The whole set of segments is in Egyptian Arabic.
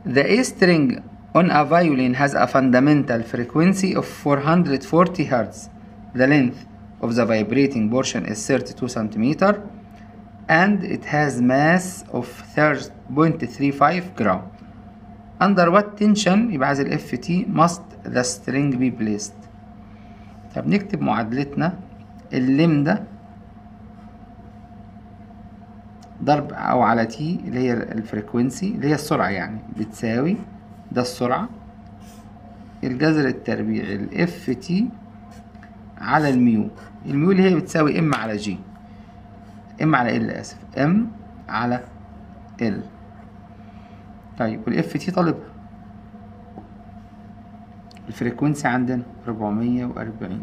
The A string on a violin has a fundamental frequency of 440 Hz. The length of the vibrating portion is 32 centimeter and it has mass of 0.35 gram. Under what tension يبقى عايز ال FT must the string be placed. طب نكتب معادلتنا اللمدة ضرب او على تي اللي هي الفريكونسي اللي هي السرعة يعني بتساوي ده السرعة الجذر التربيعي الاف تي على الميو الميو اللي هي بتساوي ام على جي ام على ال اسف ام على ال طيب والاف تي طالبها الفريكونسي عندنا 440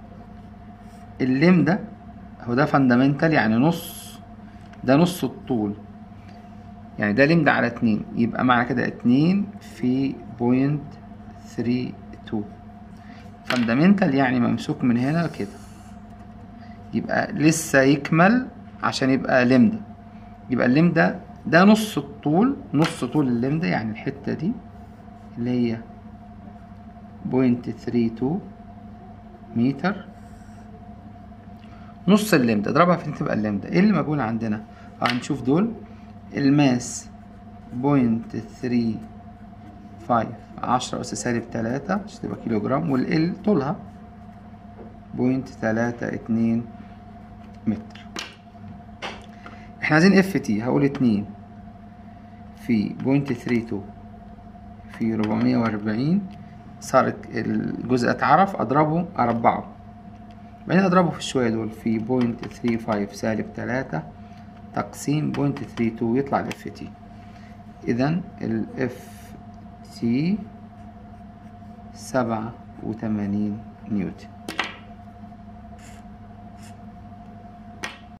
اللم ده هو ده فاندامنتال يعني نص ده نص الطول يعني ده لمدة على اتنين يبقى معنى كده اتنين في بوينت ثري تو فاندامنتال يعني ممسوك من هنا كده يبقى لسه يكمل عشان يبقى لمدة يبقى اللمدة ده نص الطول نص طول اللمدة يعني الحتة دي اللي هي بوينت ثري تو متر نص اللمدة اضربها فين تبقى اللمدة ايه اللي مجهول عندنا هنشوف دول الماس بوينت ثري فايف عشرة أس سالب تلاتة عشان تبقى كيلو جرام والال طولها بوينت تلاتة اتنين متر احنا عايزين اف تي هقول اتنين في بوينت ثري تو في ربعمية وأربعين صار الجزء اتعرف اضربه اربعه بعدين اضربه في الشوية دول في بوينت ثري فايف سالب تلاتة تقسيم بوينت ثري تو يطلع الاف تي اذا الاف تي سبعة وتمانين نيوتن